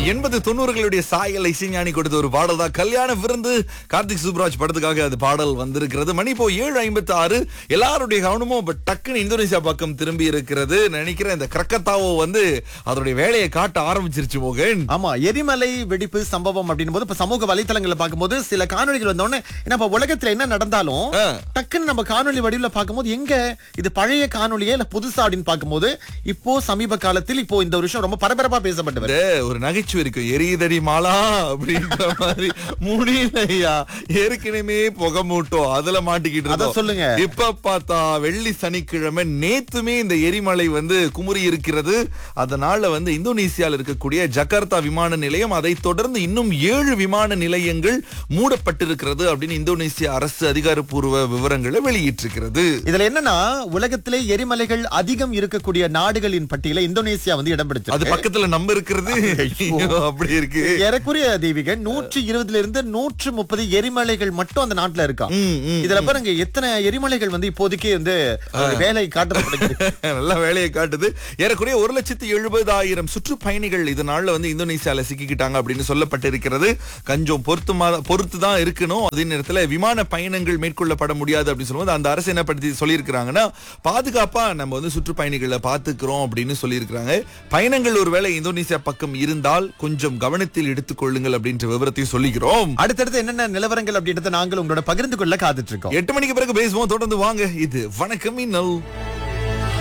எண்பது தொண்ணூறுகளுடைய சாயல் இசைஞானி கொடுத்த ஒரு பாடல் தான் கல்யாண விருந்து கார்த்திக் சுப்ராஜ் படத்துக்காக அது பாடல் வந்திருக்கிறது மணி இப்போ ஏழு ஐம்பத்தி ஆறு எல்லாருடைய கவனமும் இப்ப டக்குன்னு இந்தோனேசியா பக்கம் திரும்பி இருக்கிறது நினைக்கிறேன் இந்த கிரக்கத்தாவோ வந்து அதனுடைய வேலையை காட்ட ஆரம்பிச்சிருச்சு மோகன் ஆமா எரிமலை வெடிப்பு சம்பவம் அப்படின்னும் போது இப்ப சமூக வலைத்தளங்கள்ல பார்க்கும்போது சில காணொளிகள் வந்தோடனே ஏன்னா இப்ப உலகத்துல என்ன நடந்தாலும் ஆ. டக்குன்னு நம்ம காணொளி வடிவில் பார்க்கும்போது எங்க இது பழைய காணொளியே இல்ல புதுசா அப்படின்னு பார்க்கும்போது இப்போ சமீப காலத்தில் இப்போ இந்த வருஷம் ரொம்ப பரபரப்பா பேசப்பட்டு வருது இந்த ஒரு நகைச்சுவை இருக்கு எரியுதடி மாலா அப்படின்ற மாதிரி முடியலையா ஏற்கனவே புகை மூட்டம் அதுல மாட்டிக்கிட்டு அத இருந்தோம். சொல்லுங்க. இப்ப பார்த்தா வெள்ளி சனிக்கிழமை நேத்துமே இந்த எரிமலை வந்து குமுறி இருக்கிறது அதனால வந்து இந்தோனேசியால இருக்கக்கூடிய ஜகார்த்தா விமான நிலையம் அதை தொடர்ந்து இன்னும் ஏழு விமான நிலையங்கள் மூடப்பட்டிருக்கிறது அப்படின்னு இந்தோனேசிய அரசு அதிகாரப்பூர்வ விவரங்களை வெளியிட்டிருக்கிறது இதுல என்னன்னா உலகத்திலே எரிமலைகள் அதிகம் இருக்கக்கூடிய நாடுகளின் பட்டியல இந்தோனேசியா வந்து இடம் அது பிடிச்சிருக்கு பக்கத்துல நம்ம இருக்கிறது ஐயோ, அப்படி இருக்கு ஏறக்குறைய தெய்வீக நூற்றி இருபதுல இருந்து நூற்று முப்பது எரிமலைகள் மட்டும் அந்த நாட்டுல இருக்கா ம், ம், இதுல பாருங்க எத்தனை எரிமலைகள் வந்து இப்போதைக்கு வந்து ஒரு வேலை காட்டப்பட்டிருக்கு நல்ல வேலையை காட்டுது ஏறக்குறைய ஒரு லட்சத்தி எழுபதாயிரம் சுற்றுப்பயணிகள் இதனால வந்து இந்தோனேசியால சிக்கிக்கிட்டாங்க அப்படின்னு சொல்லப்பட்டிருக்கிறது கொஞ்சம் பொருத்துமா பொறுத்து தான் இருக்கணும் அதே நேரத்துல விமான பயணங்கள் மேற்கொள்ளப்பட முடியாது அப்படின்னு சொல்லும்போது அந்த அரசு என்ன படுத்தி சொல்லியிருக்கிறாங்கன்னா பாதுகாப்பா நம்ம வந்து சுற்றுப்பயணிகளை பாத்துக்கிறோம் அப்படின்னு சொல்லியிருக்கிறாங்க பயணங்கள் ஒருவேளை இந்தோனேசியா பக்கம் இருந்தால் கொஞ்சம் கவனத்தில் எடுத்துக்கொள்ளுங்கள் அப்படின்ற விவரத்தையும் சொல்லிக்கிறோம் அடுத்தடுத்து என்னென்ன நிலவரங்கள் அப்படின்றத நாங்கள் உங்களோட பகிர்ந்து கொள்ள காத்துட்டு இருக்கோம் எட்டு மணிக்கு பிறகு பேசுவோம் தொடர்ந்து வாங்க இது வணக்கம் இன்னல்